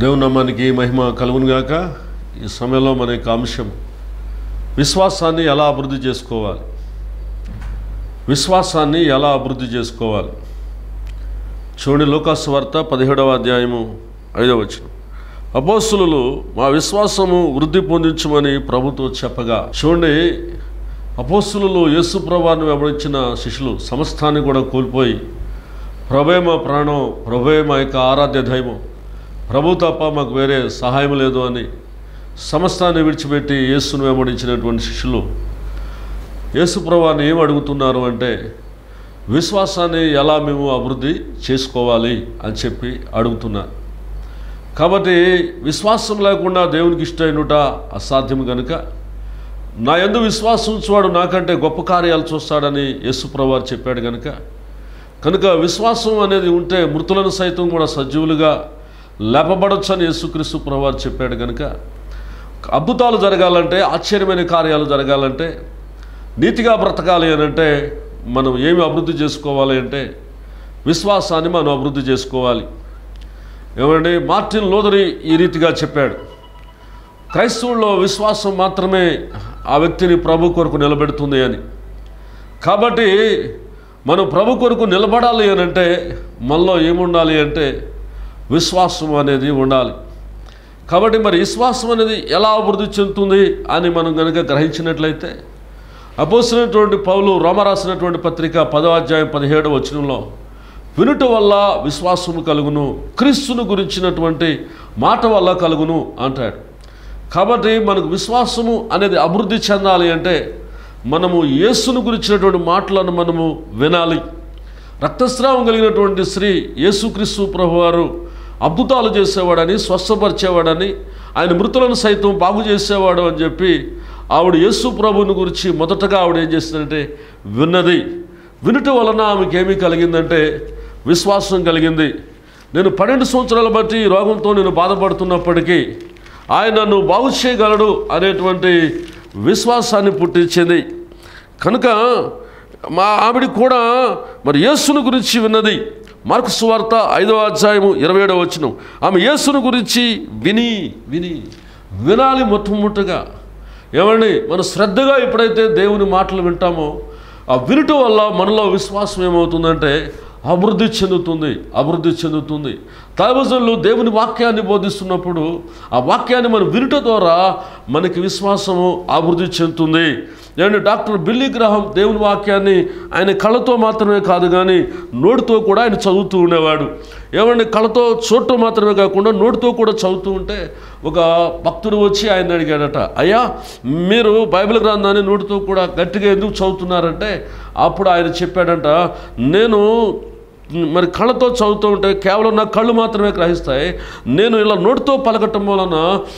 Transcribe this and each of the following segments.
దేవుని నామానికి మహిమ కలుగును గాక ఈ సమయంలో మన యొక్క అంశం విశ్వాసాన్ని ఎలా అభివృద్ధి చేసుకోవాలి విశ్వాసాన్ని ఎలా అభివృద్ధి చేసుకోవాలి చూడండి లోకాసు వార్త పదిహేడవ అధ్యాయము ఐదవ వచనం అపోస్తులు మా విశ్వాసము వృద్ధి పొందించమని ప్రభుతో చెప్పగా చూడండి అపోస్తులు యేసు ప్రభాన్ని వెంబడించిన శిష్యులు సమస్తాన్ని కూడా కోల్పోయి ప్రభే మా ప్రాణం ప్రభే మా యొక్క ఆరాధ్య దైవం ప్రభు తప్ప మాకు వేరే సహాయం లేదు అని సమస్తాన్ని విడిచిపెట్టి యేసును వెంబడించినటువంటి శిష్యులు యేసు ప్రభాన్ని ఏం అడుగుతున్నారు అంటే విశ్వాసాన్ని ఎలా మేము అభివృద్ధి చేసుకోవాలి అని చెప్పి అడుగుతున్నారు కాబట్టి విశ్వాసం లేకుండా దేవునికి ఇష్టమైనట అసాధ్యం కనుక నా ఎందు విశ్వాసం ఉంచువాడు నాకంటే గొప్ప కార్యాలు చూస్తాడని యేసుప్రవారు చెప్పాడు కనుక కనుక విశ్వాసం అనేది ఉంటే మృతులను సైతం కూడా సజీవులుగా లేపబడొచ్చు అని యేసుక్రీస్తు ప్రభువారు చెప్పాడు కనుక అద్భుతాలు జరగాలంటే ఆశ్చర్యమైన కార్యాలు జరగాలంటే నీతిగా బ్రతకాలి అని అంటే మనం ఏమి అభివృద్ధి చేసుకోవాలి అంటే విశ్వాసాన్ని మనం అభివృద్ధి చేసుకోవాలి ఏమండి మార్టిన్ లోదరి ఈ రీతిగా చెప్పాడు క్రైస్తవుల్లో విశ్వాసం మాత్రమే ఆ వ్యక్తిని ప్రభు కొరకు నిలబెడుతుంది అని కాబట్టి మనం ప్రభు కొరకు నిలబడాలి అని అంటే మనలో ఏముండాలి అంటే విశ్వాసం అనేది ఉండాలి కాబట్టి మరి విశ్వాసం అనేది ఎలా అభివృద్ధి చెందుతుంది అని మనం కనుక గ్రహించినట్లయితే అపోసినటువంటి పౌలు రోమ రాసినటువంటి పత్రిక పదో అధ్యాయం పదిహేడు వచనంలో వినుట వల్ల విశ్వాసము కలుగును క్రీస్తును గురించినటువంటి మాట వల్ల కలుగును అంటాడు కాబట్టి మనకు విశ్వాసము అనేది అభివృద్ధి చెందాలి అంటే మనము యేసును గురించినటువంటి మాటలను మనము వినాలి రక్తస్రావం కలిగినటువంటి స్త్రీ యేసుక్రీస్తు ప్రభువారు అద్భుతాలు చేసేవాడని స్వస్థపరిచేవాడని ఆయన మృతులను సైతం బాగు చేసేవాడు అని చెప్పి ఆవిడ యేసు ప్రభుని గురించి మొదటగా ఆవిడ ఏం చేసిందంటే విన్నది వినుట వలన ఆమెకి ఏమీ కలిగిందంటే విశ్వాసం కలిగింది నేను పన్నెండు సంవత్సరాల బట్టి ఈ రోగంతో నేను బాధపడుతున్నప్పటికీ ఆయన నన్ను బాగు చేయగలడు అనేటువంటి విశ్వాసాన్ని పుట్టించింది కనుక మా ఆవిడ కూడా మరి యేసును గురించి విన్నది మార్కు సువార్త ఐదవ అధ్యాయము ఇరవై ఏడవ వచ్చిన ఆమె యేసును గురించి విని విని వినాలి మొట్టమొదటిగా ఏమండి మనం శ్రద్ధగా ఎప్పుడైతే దేవుని మాటలు వింటామో ఆ వినుట వల్ల మనలో విశ్వాసం ఏమవుతుందంటే అభివృద్ధి చెందుతుంది అభివృద్ధి చెందుతుంది దైవజనులు దేవుని వాక్యాన్ని బోధిస్తున్నప్పుడు ఆ వాక్యాన్ని మనం వినుట ద్వారా మనకి విశ్వాసము అభివృద్ధి చెందుతుంది ఏమంటే డాక్టర్ బిల్లీ గ్రహం దేవుని వాక్యాన్ని ఆయన కళ్ళతో మాత్రమే కాదు కానీ నోటితో కూడా ఆయన చదువుతూ ఉండేవాడు ఏమంటే కళ్ళతో చూడటం మాత్రమే కాకుండా నోటితో కూడా చదువుతూ ఉంటే ఒక భక్తుడు వచ్చి ఆయన అడిగాడట అయ్యా మీరు బైబిల్ గ్రంథాన్ని నోటితో కూడా గట్టిగా ఎందుకు చదువుతున్నారంటే అప్పుడు ఆయన చెప్పాడంట నేను మరి కళ్ళతో చదువుతూ ఉంటే కేవలం నా కళ్ళు మాత్రమే గ్రహిస్తాయి నేను ఇలా నోటితో పలకటం వలన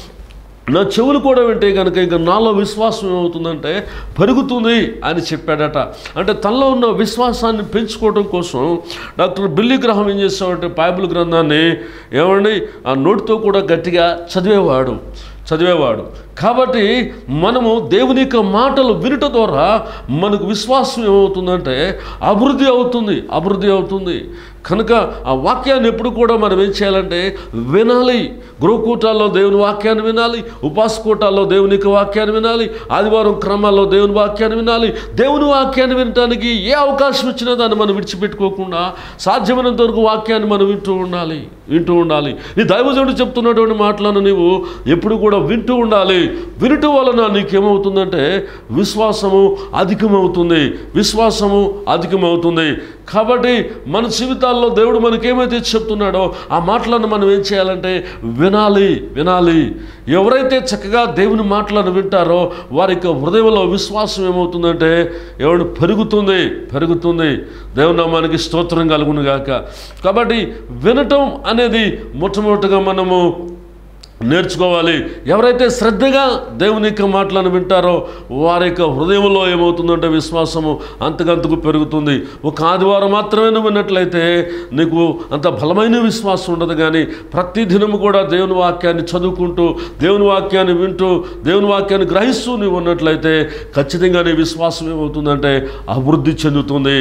నా చెవులు కూడా వింటే కనుక ఇంకా నాలో విశ్వాసం ఏమవుతుందంటే పెరుగుతుంది అని చెప్పాడట అంటే తనలో ఉన్న విశ్వాసాన్ని పెంచుకోవడం కోసం డాక్టర్ బిల్లీ గ్రహం ఏం చేస్తామంటే బైబిల్ గ్రంథాన్ని ఏమండి ఆ నోటితో కూడా గట్టిగా చదివేవాడు చదివేవాడు కాబట్టి మనము దేవుని యొక్క మాటలు వినుట ద్వారా మనకు విశ్వాసం ఏమవుతుందంటే అభివృద్ధి అవుతుంది అభివృద్ధి అవుతుంది కనుక ఆ వాక్యాన్ని ఎప్పుడు కూడా మనం ఏం చేయాలంటే వినాలి గృహకూటాల్లో దేవుని వాక్యాన్ని వినాలి ఉపాసకూటాల్లో దేవుని యొక్క వాక్యాన్ని వినాలి ఆదివారం క్రమాల్లో దేవుని వాక్యాన్ని వినాలి దేవుని వాక్యాన్ని వినటానికి ఏ అవకాశం వచ్చినా దాన్ని మనం విడిచిపెట్టుకోకుండా సాధ్యమైనంత వరకు వాక్యాన్ని మనం వింటూ ఉండాలి వింటూ ఉండాలి నీ దైవజనుడు చెప్తున్నటువంటి మాటలను నీవు ఎప్పుడు కూడా వింటూ ఉండాలి వినటం వలన నీకేమవుతుందంటే విశ్వాసము అధికమవుతుంది విశ్వాసము అధికమవుతుంది కాబట్టి మన జీవితాల్లో దేవుడు మనకేమైతే చెప్తున్నాడో ఆ మాటలను మనం ఏం చేయాలంటే వినాలి వినాలి ఎవరైతే చక్కగా దేవుని మాటలను వింటారో వారి యొక్క హృదయంలో విశ్వాసం ఏమవుతుందంటే ఎవడు పెరుగుతుంది పెరుగుతుంది దేవుని నామానికి స్తోత్రం కలుగును గాక కాబట్టి వినటం అనేది మొట్టమొదటిగా మనము నేర్చుకోవాలి ఎవరైతే శ్రద్ధగా దేవుని యొక్క మాటలను వింటారో వారి యొక్క హృదయంలో ఏమవుతుందంటే విశ్వాసము అంతకంతకు పెరుగుతుంది ఒక ఆదివారం మాత్రమే నువ్వు విన్నట్లయితే నీకు అంత బలమైన విశ్వాసం ఉండదు కానీ ప్రతి దినము కూడా దేవుని వాక్యాన్ని చదువుకుంటూ దేవుని వాక్యాన్ని వింటూ దేవుని వాక్యాన్ని గ్రహిస్తూ నువ్వు ఉన్నట్లయితే ఖచ్చితంగా నీ విశ్వాసం ఏమవుతుందంటే అభివృద్ధి చెందుతుంది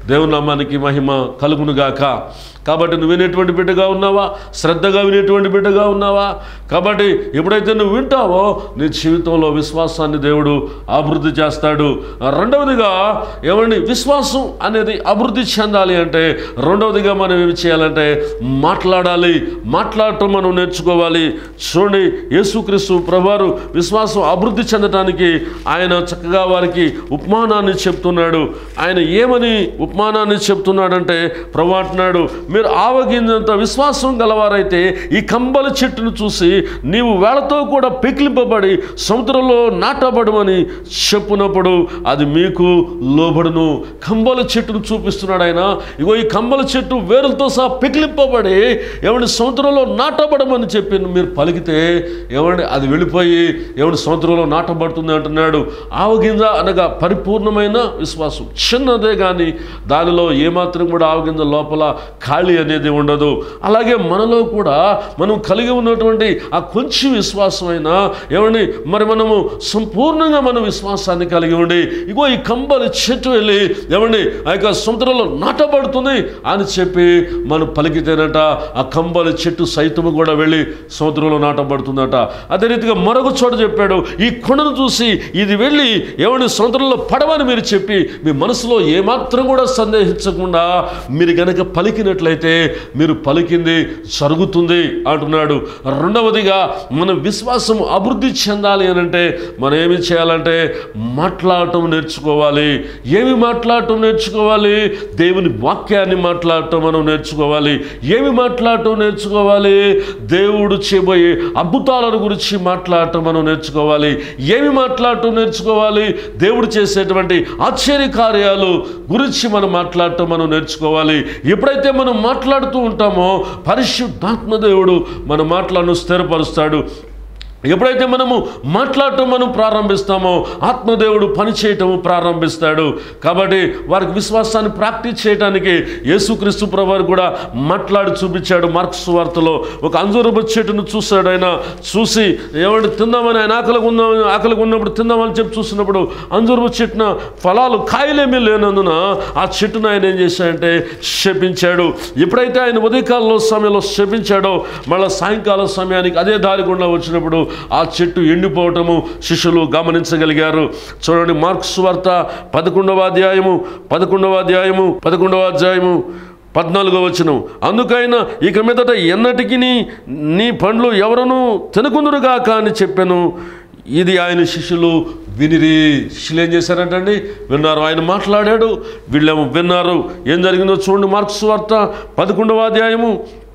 దేవుని నామానికి మహిమ కలుగునుగాక కాబట్టి నువ్వు వినేటువంటి బిడ్డగా ఉన్నావా శ్రద్ధగా వినేటువంటి బిడ్డగా ఉన్నావా కాబట్టి ఎప్పుడైతే నువ్వు వింటావో నీ జీవితంలో విశ్వాసాన్ని దేవుడు అభివృద్ధి చేస్తాడు రెండవదిగా ఏమండి విశ్వాసం అనేది అభివృద్ధి చెందాలి అంటే రెండవదిగా మనం ఏమి చేయాలంటే మాట్లాడాలి మాట్లాడటం మనం నేర్చుకోవాలి చూడండి యేసుక్రీస్తు ప్రభువారు విశ్వాసం అభివృద్ధి చెందటానికి ఆయన చక్కగా వారికి ఉపమానాన్ని చెప్తున్నాడు ఆయన ఏమని ఉపమానాన్ని చెప్తున్నాడంటే ప్రభు అంటున్నాడు మీరు ఆవగింజంత విశ్వాసం గలవారైతే ఈ కంబల చెట్టును చూసి నీవు వేళతో కూడా పికిలింపబడి సముద్రంలో నాటబడమని చెప్పునప్పుడు అది మీకు లోబడును కంబల చెట్టును చూపిస్తున్నాడు ఆయన ఇగో ఈ కంబల చెట్టు వేరులతో సహా పికిలింపబడి ఏమండి సముద్రంలో నాటబడమని చెప్పి మీరు పలికితే ఏమండి అది వెళ్ళిపోయి ఏమండి సముద్రంలో నాటబడుతుంది అంటున్నాడు ఆవగింజ అనగా పరిపూర్ణమైన విశ్వాసం చిన్నదే కానీ దానిలో ఏమాత్రం కూడా ఆవగింజ లోపల ఖాళీ అనేది ఉండదు అలాగే మనలో కూడా మనం కలిగి ఉన్నటువంటి ఆ కొంచెం విశ్వాసమైనా ఏమండి మరి మనము సంపూర్ణంగా మన విశ్వాసాన్ని కలిగి ఉండి ఇగో ఈ కంబలి చెట్టు వెళ్ళి ఏమండి ఆ యొక్క సముద్రంలో నాటబడుతుంది అని చెప్పి మనం పలికితేనట ఆ కంబలి చెట్టు సైతము కూడా వెళ్ళి సముద్రంలో నాటబడుతుందట అదే రీతిగా మరొక చోట చెప్పాడు ఈ కొండను చూసి ఇది వెళ్ళి ఏమండి సముద్రంలో పడవని మీరు చెప్పి మీ మనసులో ఏమాత్రం కూడా సందేహించకుండా మీరు గనక పలికినట్లయితే మీరు పలికింది జరుగుతుంది అంటున్నాడు రెండవదిగా మన విశ్వాసం అభివృద్ధి చెందాలి అని అంటే మనం ఏమి చేయాలంటే మాట్లాడటం నేర్చుకోవాలి ఏమి మాట్లాడటం నేర్చుకోవాలి దేవుని వాక్యాన్ని మాట్లాడటం మనం నేర్చుకోవాలి ఏమి మాట్లాడటం నేర్చుకోవాలి దేవుడు చేయబోయే అద్భుతాలను గురించి మాట్లాడటం మనం నేర్చుకోవాలి ఏమి మాట్లాడటం నేర్చుకోవాలి దేవుడు చేసేటువంటి ఆశ్చర్య కార్యాలు గురించి మనం మాట్లాడటం మనం నేర్చుకోవాలి ఎప్పుడైతే మనం మాట్లాడుతూ ఉంటామో పరిశుద్ధాత్మ దేవుడు మన మాటలను స్థిరపరుస్తాడు ఎప్పుడైతే మనము మాట్లాడటం మనం ప్రారంభిస్తామో ఆత్మదేవుడు పనిచేయటము ప్రారంభిస్తాడు కాబట్టి వారికి విశ్వాసాన్ని ప్రాక్టీస్ చేయడానికి యేసుక్రీస్తు ప్రభువారు కూడా మాట్లాడి చూపించాడు మార్క్స్ వార్తలో ఒక అంజూరపు చెట్టును చూశాడు ఆయన చూసి ఏమంటే తిందామని ఆయన ఆకలిగా ఉందామని ఆకలిగా ఉన్నప్పుడు తిందామని చెప్పి చూసినప్పుడు అంజూరపు చెట్టున ఫలాలు కాయలేమీ లేనందున ఆ చెట్టును ఆయన ఏం చేశాడంటే శపించాడు ఎప్పుడైతే ఆయన ఉదయకాలంలో సమయంలో శపించాడో మళ్ళీ సాయంకాలం సమయానికి అదే దారి గుండా వచ్చినప్పుడు ఆ చెట్టు ఎండిపోవటము శిష్యులు గమనించగలిగారు చూడండి మార్క్స్ వార్త పదకొండవ అధ్యాయము పదకొండవ అధ్యాయము పదకొండవ అధ్యాయము పద్నాలుగో వచనం అందుకైనా ఇక మీదట ఎన్నటికి నీ పండ్లు ఎవరను తినకుందురుగాక అని చెప్పాను ఇది ఆయన శిష్యులు వినిరి శిష్యులు ఏం చేశారంటండి విన్నారు ఆయన మాట్లాడాడు వీళ్ళేమో విన్నారు ఏం జరిగిందో చూడండి మార్క్స్ వార్త పదకొండవ అధ్యాయము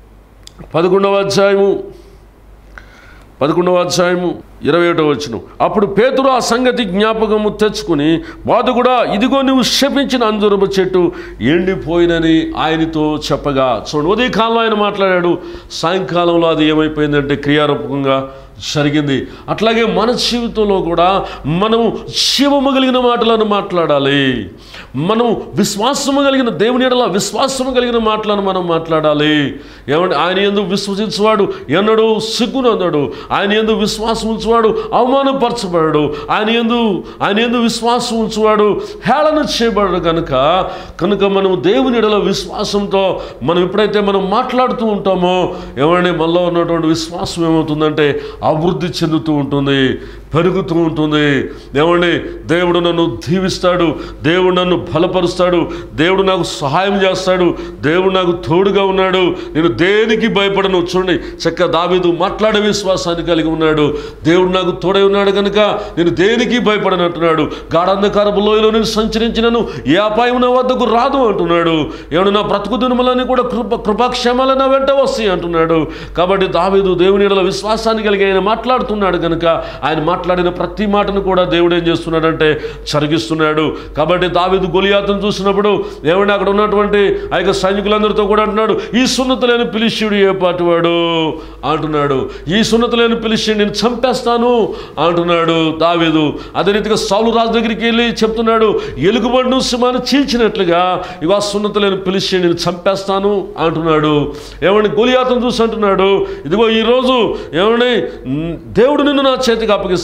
పదకొండవ అధ్యాయము పదకొండవ అధ్యాయము ఇరవై ఒకటో వచ్చిన అప్పుడు పేతురు ఆ సంగతి జ్ఞాపకము తెచ్చుకుని బాధ ఇదిగో నువ్వు శపించిన అంజురపు చెట్టు ఎండిపోయినని ఆయనతో చెప్పగా చూడండి ఉదయకాలంలో ఆయన మాట్లాడాడు సాయంకాలంలో అది ఏమైపోయిందంటే క్రియారూపకంగా జరిగింది అట్లాగే మన జీవితంలో కూడా మనము శివము కలిగిన మాటలను మాట్లాడాలి మనం విశ్వాసము కలిగిన దేవుని ఎడల విశ్వాసము కలిగిన మాటలను మనం మాట్లాడాలి ఏమంటే ఆయన ఎందుకు విశ్వసించువాడు ఎన్నడు సిగ్గునందడు ఆయన ఎందుకు విశ్వాసం ఉంచువాడు అవమానపరచబడాడు ఆయన ఎందు ఆయన ఎందు విశ్వాసం ఉంచువాడు హేళన చేయబడడు కనుక కనుక మనం దేవుని ఎడల విశ్వాసంతో మనం ఎప్పుడైతే మనం మాట్లాడుతూ ఉంటామో ఏమంటే మనలో ఉన్నటువంటి విశ్వాసం ఏమవుతుందంటే అభివృద్ధి చెందుతూ ఉంటుంది పెరుగుతూ ఉంటుంది ఏమండి దేవుడు నన్ను దీవిస్తాడు దేవుడు నన్ను బలపరుస్తాడు దేవుడు నాకు సహాయం చేస్తాడు దేవుడు నాకు తోడుగా ఉన్నాడు నేను దేనికి భయపడను చూడండి చక్క దావీదు మాట్లాడే విశ్వాసాన్ని కలిగి ఉన్నాడు దేవుడు నాకు తోడై ఉన్నాడు కనుక నేను దేనికి భయపడను అంటున్నాడు గాఢంధకారపు లోయలో నేను సంచరించినను ఏ అపాయం నా వద్దకు రాదు అంటున్నాడు ఏమన్నా నా బ్రతుకు దినములని కూడా కృప కృపాక్షేమాలు నా వెంట వస్తాయి అంటున్నాడు కాబట్టి దావీదు దేవుని ఎడల విశ్వాసాన్ని కలిగి ఆయన మాట్లాడుతున్నాడు కనుక ఆయన మాట్లాడిన ప్రతి మాటను కూడా దేవుడు ఏం చేస్తున్నాడంటే చరిగిస్తున్నాడు కాబట్టి దావీదు గొలియాతను చూసినప్పుడు ఏమంటే అక్కడ ఉన్నటువంటి ఆ యొక్క సైనికులందరితో కూడా అంటున్నాడు ఈ సున్నత లేని పిలిష్యుడు ఏ పాటివాడు అంటున్నాడు ఈ సున్నత లేని పిలిష్యుడు నేను చంపేస్తాను అంటున్నాడు దావీదు అదే రీతిగా సౌలు రాజు దగ్గరికి వెళ్ళి చెప్తున్నాడు ఎలుగుబడిను సింహాన్ని చీల్చినట్లుగా ఇవా సున్నత లేని పిలిచి నేను చంపేస్తాను అంటున్నాడు ఏమండి గొలియాతను చూసి అంటున్నాడు ఇదిగో ఈరోజు ఏమండి మ్, దేవుడు నిన్ను నా చేతికి అప్పగిస్తాడు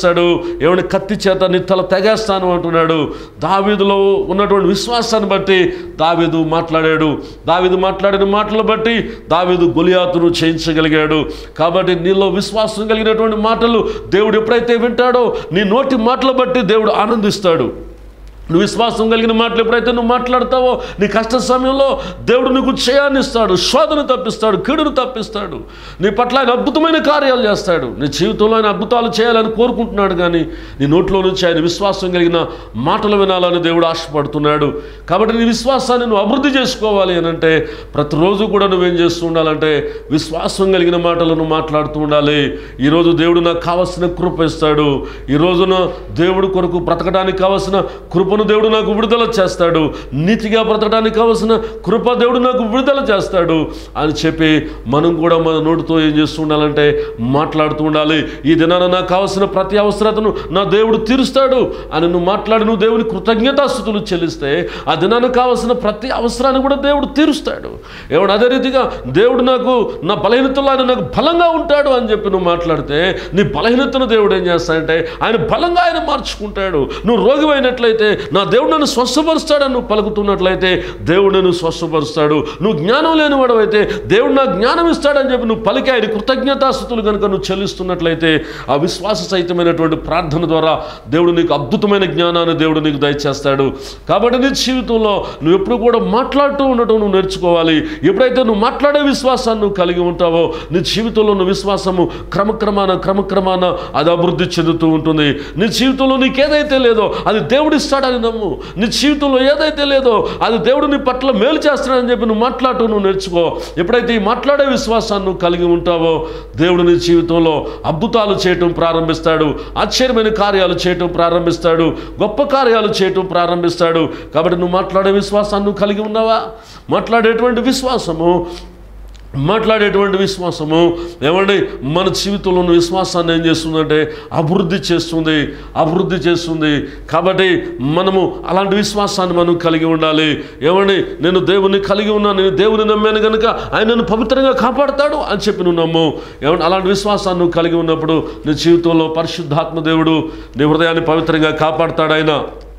చేస్తాడు ఏమైనా కత్తి చేత నీ తల తెగేస్తాను అంటున్నాడు దావీదులో ఉన్నటువంటి విశ్వాసాన్ని బట్టి దావీదు మాట్లాడాడు దావీదు మాట్లాడిన మాటలు బట్టి దావీదు గొలియాతును చేయించగలిగాడు కాబట్టి నీలో విశ్వాసం కలిగినటువంటి మాటలు దేవుడు ఎప్పుడైతే వింటాడో నీ నోటి మాటలు బట్టి దేవుడు ఆనందిస్తాడు నువ్వు విశ్వాసం కలిగిన మాటలు ఎప్పుడైతే నువ్వు మాట్లాడతావో నీ కష్ట సమయంలో దేవుడు నీకు చేయాన్ని ఇస్తాడు శోధన తప్పిస్తాడు కీడును తప్పిస్తాడు నీ పట్ల ఆయన అద్భుతమైన కార్యాలు చేస్తాడు నీ జీవితంలో ఆయన అద్భుతాలు చేయాలని కోరుకుంటున్నాడు కానీ నీ నోట్లో నుంచి ఆయన విశ్వాసం కలిగిన మాటలు వినాలని దేవుడు ఆశపడుతున్నాడు కాబట్టి నీ విశ్వాసాన్ని నువ్వు అభివృద్ధి చేసుకోవాలి అని అంటే ప్రతిరోజు కూడా నువ్వేం చేస్తూ ఉండాలంటే విశ్వాసం కలిగిన మాటలు నువ్వు మాట్లాడుతూ ఉండాలి ఈరోజు దేవుడు నాకు కావలసిన కృప ఇస్తాడు ఈ రోజున దేవుడు కొరకు బ్రతకడానికి కావలసిన కృపను దేవుడు నాకు విడుదల చేస్తాడు నీతిగా బ్రతకడానికి కావలసిన కృప దేవుడు నాకు విడుదల చేస్తాడు అని చెప్పి మనం కూడా మన నోటితో ఏం చేస్తూ ఉండాలంటే మాట్లాడుతూ ఉండాలి ఈ దినాన నాకు కావలసిన ప్రతి అవసరతను నా దేవుడు తీరుస్తాడు అని నువ్వు మాట్లాడి నువ్వు దేవుని కృతజ్ఞతాస్థుతులు చెల్లిస్తే ఆ దినానికి కావలసిన ప్రతి అవసరాన్ని కూడా దేవుడు తీరుస్తాడు ఏమన్నా అదే రీతిగా దేవుడు నాకు నా బలహీనతలో ఆయన నాకు బలంగా ఉంటాడు అని చెప్పి నువ్వు మాట్లాడితే నీ బలహీనతను దేవుడు ఏం చేస్తాడంటే ఆయన బలంగా ఆయన మార్చుకుంటాడు నువ్వు రోగివైనట్లయితే నా దేవుడు నన్ను స్వస్థపరుస్తాడని నువ్వు పలుకుతున్నట్లయితే దేవుడు నన్ను స్వస్థపరుస్తాడు నువ్వు జ్ఞానం లేనివాడు అయితే దేవుడు నాకు జ్ఞానం ఇస్తాడని చెప్పి నువ్వు పలికి ఆయన కృతజ్ఞతాస్థుతులు కనుక నువ్వు చెల్లిస్తున్నట్లయితే ఆ విశ్వాస సహితమైనటువంటి ప్రార్థన ద్వారా దేవుడు నీకు అద్భుతమైన జ్ఞానాన్ని దేవుడు నీకు దయచేస్తాడు కాబట్టి నీ జీవితంలో నువ్వు ఎప్పుడు కూడా మాట్లాడుతూ ఉండటం నువ్వు నేర్చుకోవాలి ఎప్పుడైతే నువ్వు మాట్లాడే విశ్వాసాన్ని నువ్వు కలిగి ఉంటావో నీ జీవితంలో నువ్వు విశ్వాసము క్రమక్రమాన క్రమక్రమాన అది అభివృద్ధి చెందుతూ ఉంటుంది నీ జీవితంలో నీకు ఏదైతే లేదో అది దేవుడు ఇస్తాడని నమ్ము నీ జీవితంలో ఏదైతే లేదో అది దేవుడు నీ పట్ల మేలు చేస్తాడని చెప్పి నువ్వు మాట్లాడుతూ నువ్వు నేర్చుకో ఎప్పుడైతే ఈ మాట్లాడే విశ్వాసాన్ని నువ్వు కలిగి ఉంటావో దేవుడు నీ జీవితంలో అద్భుతాలు చేయటం ప్రారంభిస్తాడు ఆశ్చర్యమైన కార్యాలు చేయటం ప్రారంభిస్తాడు గొప్ప కార్యాలు చేయటం ప్రారంభిస్తాడు కాబట్టి నువ్వు మాట్లాడే విశ్వాసాన్ని నువ్వు కలిగి ఉన్నావా మాట్లాడేటువంటి విశ్వాసము మాట్లాడేటువంటి విశ్వాసము ఏమండి మన జీవితంలో ఉన్న విశ్వాసాన్ని ఏం చేస్తుందంటే అభివృద్ధి చేస్తుంది అభివృద్ధి చేస్తుంది కాబట్టి మనము అలాంటి విశ్వాసాన్ని మనం కలిగి ఉండాలి ఏమండి నేను దేవుని కలిగి ఉన్నాను నేను దేవుని నమ్మాను కనుక ఆయన నన్ను పవిత్రంగా కాపాడతాడు అని చెప్పి నువ్వు నమ్ము ఏమంటే అలాంటి విశ్వాసాన్ని నువ్వు కలిగి ఉన్నప్పుడు నీ జీవితంలో పరిశుద్ధాత్మ దేవుడు నీ హృదయాన్ని పవిత్రంగా కాపాడతాడు ఆయన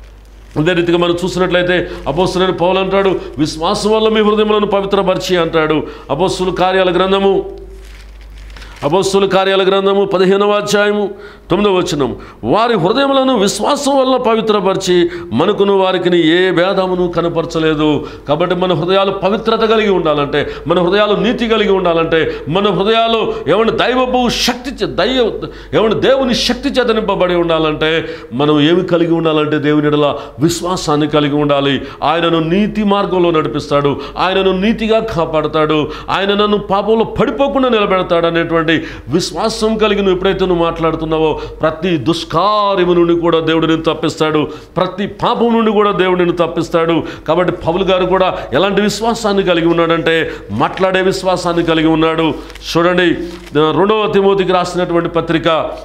అదే రీతిగా మనం చూసినట్లయితే అపోస్తులైన పౌలు అంటాడు విశ్వాసం వల్ల మీ హృదయములను పవిత్రపరిచి అంటాడు అపోస్తుల కార్యాల గ్రంథము అపోస్తుల కార్యాల గ్రంథము పదిహేనవ అధ్యాయము తొమ్మిదవ వచనం వారి హృదయములను విశ్వాసం వల్ల పవిత్రపరిచి మనకును వారికి ఏ భేదమును కనపరచలేదు కాబట్టి మన హృదయాలు పవిత్రత కలిగి ఉండాలంటే మన హృదయాలు నీతి కలిగి ఉండాలంటే మన హృదయాలు ఏమైనా దైవపు శక్తి చే- దైవ ఏమైనా దేవుని శక్తి చేత నింపబడి ఉండాలంటే మనం ఏమి కలిగి ఉండాలంటే దేవుని ఎడల విశ్వాసాన్ని కలిగి ఉండాలి ఆయనను నీతి మార్గంలో నడిపిస్తాడు ఆయనను నీతిగా కాపాడుతాడు ఆయన నన్ను పాపంలో పడిపోకుండా నిలబెడతాడు అనేటువంటి విశ్వాసం కలిగి నువ్వు ఎప్పుడైతే నువ్వు మాట్లాడుతున్నావో ప్రతి దుష్కార్యము నుండి కూడా దేవుడు నిన్ను తప్పిస్తాడు ప్రతి పాపం నుండి కూడా దేవుడు నిన్ను తప్పిస్తాడు కాబట్టి పౌలు గారు కూడా ఎలాంటి విశ్వాసాన్ని కలిగి ఉన్నాడంటే మాట్లాడే విశ్వాసాన్ని కలిగి ఉన్నాడు చూడండి రెండవ తిమోతికి రాసినటువంటి పత్రిక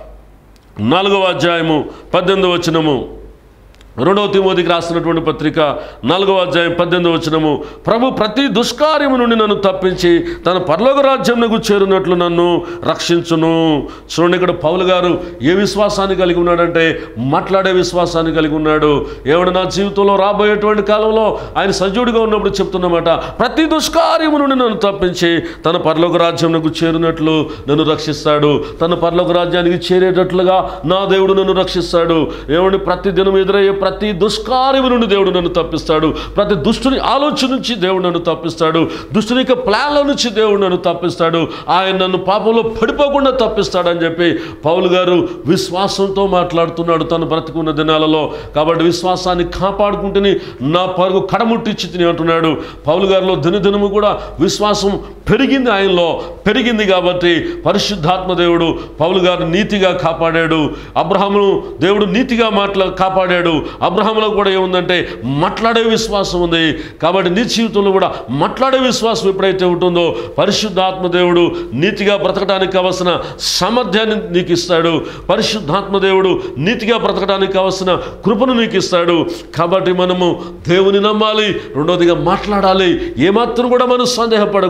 నాలుగవ అధ్యాయము పద్దెనిమిదవ వచనము రెండవ తిమోతికి రాసినటువంటి పత్రిక నాలుగవ అధ్యాయం పద్దెనిమిదవ వచనము ప్రభు ప్రతి దుష్కార్యము నుండి నన్ను తప్పించి తన పరలోక రాజ్యంకు చేరునట్లు నన్ను రక్షించును చూడండి ఇక్కడ పౌలు గారు ఏ విశ్వాసాన్ని కలిగి ఉన్నాడంటే మాట్లాడే విశ్వాసాన్ని కలిగి ఉన్నాడు ఏమన్నా నా జీవితంలో రాబోయేటువంటి కాలంలో ఆయన సజీవుడిగా ఉన్నప్పుడు చెప్తున్నమాట ప్రతి దుష్కార్యము నుండి నన్ను తప్పించి తన పరలోక రాజ్యంకు చేరినట్లు నన్ను రక్షిస్తాడు తన పరలోక రాజ్యానికి చేరేటట్లుగా నా దేవుడు నన్ను రక్షిస్తాడు ఏమండి ప్రతి దినం ఎదురయ్యే ప్రతి దుష్కార్యము నుండి దేవుడు నన్ను తప్పిస్తాడు ప్రతి దుష్టుని ఆలోచన నుంచి దేవుడు నన్ను తప్పిస్తాడు దుష్టుని యొక్క ప్లాన్ల నుంచి దేవుడు నన్ను తప్పిస్తాడు ఆయన నన్ను పాపంలో పడిపోకుండా తప్పిస్తాడని చెప్పి పౌలు గారు విశ్వాసంతో మాట్లాడుతున్నాడు తను బ్రతికున్న దినాలలో కాబట్టి విశ్వాసాన్ని కాపాడుకుంటుని నా పరుగు కడముట్టించి తిని అంటున్నాడు పౌలు గారిలో దినదినము కూడా విశ్వాసం పెరిగింది ఆయనలో పెరిగింది కాబట్టి పరిశుద్ధాత్మ దేవుడు పౌలు గారిని నీతిగా కాపాడాడు అబ్రహామును దేవుడు నీతిగా మాట్లా కాపాడాడు అబ్రహాములో కూడా ఏముందంటే మాట్లాడే విశ్వాసం ఉంది కాబట్టి నీ జీవితంలో కూడా మాట్లాడే విశ్వాసం ఎప్పుడైతే ఉంటుందో పరిశుద్ధాత్మ దేవుడు నీతిగా బ్రతకడానికి కావలసిన సామర్థ్యాన్ని నీకు ఇస్తాడు పరిశుద్ధాత్మ దేవుడు నీతిగా బ్రతకడానికి కావలసిన కృపను నీకు ఇస్తాడు కాబట్టి మనము దేవుని నమ్మాలి రెండోదిగా మాట్లాడాలి ఏమాత్రం కూడా మనం సందేహపడకూడదు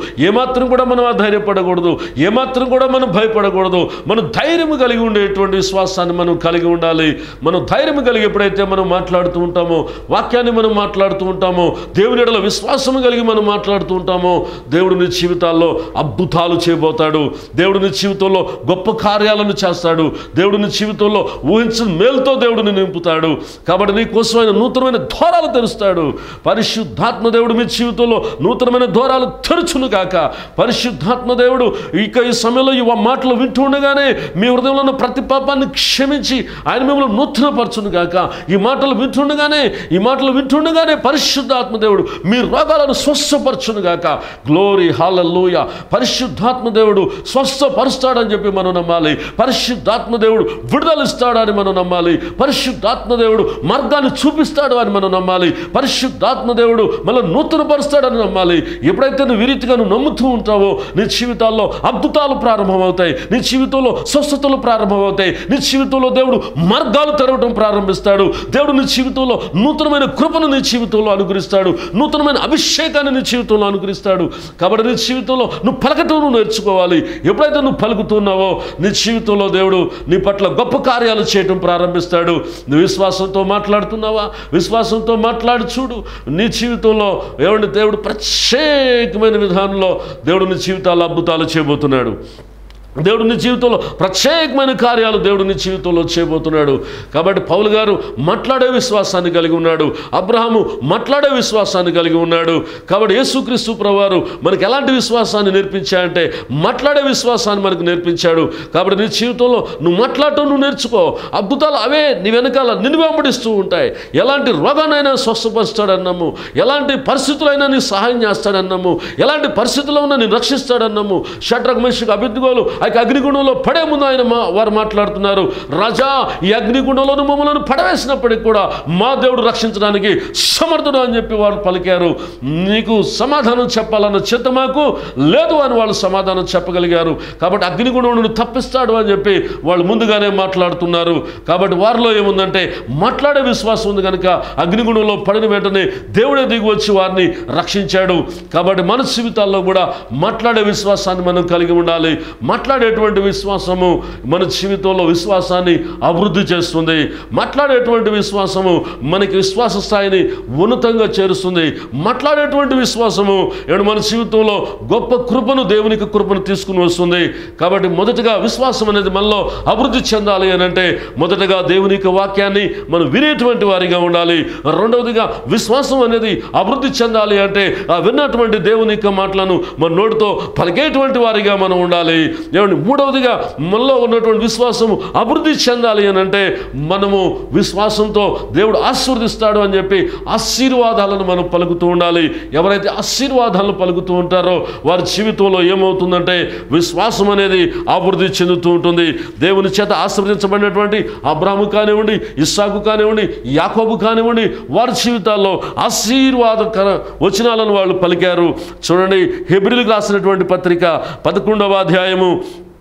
ఏమాత్రం కూడా మనం అధైర్యపడకూడదు ఏమాత్రం కూడా మనం భయపడకూడదు మనం ధైర్యం కలిగి ఉండేటువంటి విశ్వాసాన్ని మనం కలిగి ఉండాలి మనం ధైర్యం కలిగి ఎప్పుడైతే మనం మాట్లాడుతూ ఉంటామో వాక్యాన్ని మనం మాట్లాడుతూ ఉంటామో దేవుని ఎడల విశ్వాసం కలిగి మనం మాట్లాడుతూ ఉంటామో దేవుడు నీ జీవితాల్లో అద్భుతాలు చేయబోతాడు దేవుడు నీ జీవితంలో గొప్ప కార్యాలను చేస్తాడు దేవుడు నీ జీవితంలో ఊహించిన మేలుతో దేవుడిని నింపుతాడు కాబట్టి నీ కోసం ఆయన నూతనమైన ద్వారాలు తెరుస్తాడు పరిశుద్ధాత్మ దేవుడు మీ జీవితంలో నూతనమైన ద్వారాలు తెరుచును గాక పరిశుద్ధాత్మ దేవుడు ఇక ఈ సమయంలో ఈ మాటలు వింటూ ఉండగానే మీ హృదయంలో ఉన్న ప్రతి పాపాన్ని క్షమించి ఆయన మిమ్మల్ని నూతనపరచును గాక ఈ మాటలు వింటుండగానే ఈ మాటలు వింటుండగానే పరిశుద్ధాత్మ దేవుడు మీ రోగాలను స్వస్థపరచును గాక గ్లోరీ హాలూయ పరిశుద్ధాత్మ దేవుడు స్వస్థపరుస్తాడని చెప్పి మనం నమ్మాలి పరిశుద్ధాత్మ దేవుడు విడుదలిస్తాడని మనం నమ్మాలి పరిశుద్ధాత్మ దేవుడు మార్గాన్ని చూపిస్తాడు అని మనం నమ్మాలి పరిశుద్ధాత్మ దేవుడు మళ్ళీ నూతనపరుస్తాడని నమ్మాలి ఎప్పుడైతే నువ్వు ఈ రీతిగా నువ్వు నమ్ముతూ ఉంటావో నీ జీవితాల్లో అద్భుతాలు ప్రారంభమవుతాయి నీ జీవితంలో స్వస్థతలు ప్రారంభమవుతాయి నీ జీవితంలో దేవుడు మార్గాలు తెరవడం ప్రారంభిస్తాడు దేవుడు నీ జీవితంలో నూతనమైన కృపను నీ జీవితంలో అనుగ్రహిస్తాడు నూతనమైన అభిషేకాన్ని నీ జీవితంలో అనుగ్రహిస్తాడు కాబట్టి నీ జీవితంలో నువ్వు పలకటం నువ్వు నేర్చుకోవాలి ఎప్పుడైతే నువ్వు పలుకుతున్నావో నీ జీవితంలో దేవుడు నీ పట్ల గొప్ప కార్యాలు చేయటం ప్రారంభిస్తాడు నువ్వు విశ్వాసంతో మాట్లాడుతున్నావా విశ్వాసంతో మాట్లాడు చూడు నీ జీవితంలో ఏమంటే దేవుడు ప్రత్యేకమైన విధానంలో దేవుడు నీ జీవితాల్లో అద్భుతాలు చేయబోతున్నాడు దేవుడు నీ జీవితంలో ప్రత్యేకమైన కార్యాలు దేవుడు నీ జీవితంలో చేయబోతున్నాడు కాబట్టి పౌలు గారు మాట్లాడే విశ్వాసాన్ని కలిగి ఉన్నాడు అబ్రహాము మాట్లాడే విశ్వాసాన్ని కలిగి ఉన్నాడు కాబట్టి యేసుక్రీస్తు ప్రభువారు మనకి ఎలాంటి విశ్వాసాన్ని నేర్పించాయంటే మాట్లాడే విశ్వాసాన్ని మనకు నేర్పించాడు కాబట్టి నీ జీవితంలో నువ్వు మాట్లాడటం నువ్వు నేర్చుకో అద్భుతాలు అవే నీ వెనకాల నిన్ను వెంబడిస్తూ ఉంటాయి ఎలాంటి రోగానైనా స్వస్థపరుస్తాడన్నాము ఎలాంటి పరిస్థితులైనా నీ సహాయం చేస్తాడన్నాము ఎలాంటి పరిస్థితుల్లో ఉన్నా నేను రక్షిస్తాడన్నాము షట్రక్ మనిషికి అభిజ్ఞోలు ఆ యొక్క అగ్నిగుండంలో పడే ముందు ఆయన మా వారు మాట్లాడుతున్నారు రాజా ఈ అగ్నిగుండంలోను మమ్మల్ని పడవేసినప్పటికి కూడా మా దేవుడు రక్షించడానికి సమర్థుడు అని చెప్పి వారు పలికారు నీకు సమాధానం చెప్పాలన్న చిత్త మాకు లేదు అని వాళ్ళు సమాధానం చెప్పగలిగారు కాబట్టి అగ్నిగుండం నుండి తప్పిస్తాడు అని చెప్పి వాళ్ళు ముందుగానే మాట్లాడుతున్నారు కాబట్టి వారిలో ఏముందంటే మాట్లాడే విశ్వాసం ఉంది కనుక అగ్నిగుండంలో పడిన వెంటనే దేవుడే దిగి వచ్చి వారిని రక్షించాడు కాబట్టి మన జీవితాల్లో కూడా మాట్లాడే విశ్వాసాన్ని మనం కలిగి ఉండాలి మాట్లాడేటువంటి విశ్వాసము మన జీవితంలో విశ్వాసాన్ని అభివృద్ధి చేస్తుంది మాట్లాడేటువంటి విశ్వాసము మనకి విశ్వాస స్థాయిని ఉన్నతంగా చేరుస్తుంది మాట్లాడేటువంటి విశ్వాసము ఏడు మన జీవితంలో గొప్ప కృపను దేవునికి కృపను తీసుకుని వస్తుంది కాబట్టి మొదటగా విశ్వాసం అనేది మనలో అభివృద్ధి చెందాలి అని అంటే మొదటగా దేవుని యొక్క వాక్యాన్ని మనం వినేటువంటి వారిగా ఉండాలి రెండవదిగా విశ్వాసం అనేది అభివృద్ధి చెందాలి అంటే ఆ విన్నటువంటి దేవుని యొక్క మాటలను మన నోటితో పలికేటువంటి వారిగా మనం ఉండాలి ఏమండి మూడవదిగా మనలో ఉన్నటువంటి విశ్వాసము అభివృద్ధి చెందాలి అని అంటే మనము విశ్వాసంతో దేవుడు ఆశీర్వదిస్తాడు అని చెప్పి ఆశీర్వాదాలను మనం పలుకుతూ ఉండాలి ఎవరైతే ఆశీర్వాదాలను పలుకుతూ ఉంటారో వారి జీవితంలో ఏమవుతుందంటే విశ్వాసం అనేది అభివృద్ధి చెందుతూ ఉంటుంది దేవుని చేత ఆశీర్వదించబడినటువంటి అబ్రాహము కానివ్వండి ఇస్సాకు కానివ్వండి యాకోబు కానివ్వండి వారి జీవితాల్లో ఆశీర్వాదకర వచనాలను వాళ్ళు పలికారు చూడండి హెబ్రిల్కి రాసినటువంటి పత్రిక పదకొండవ అధ్యాయము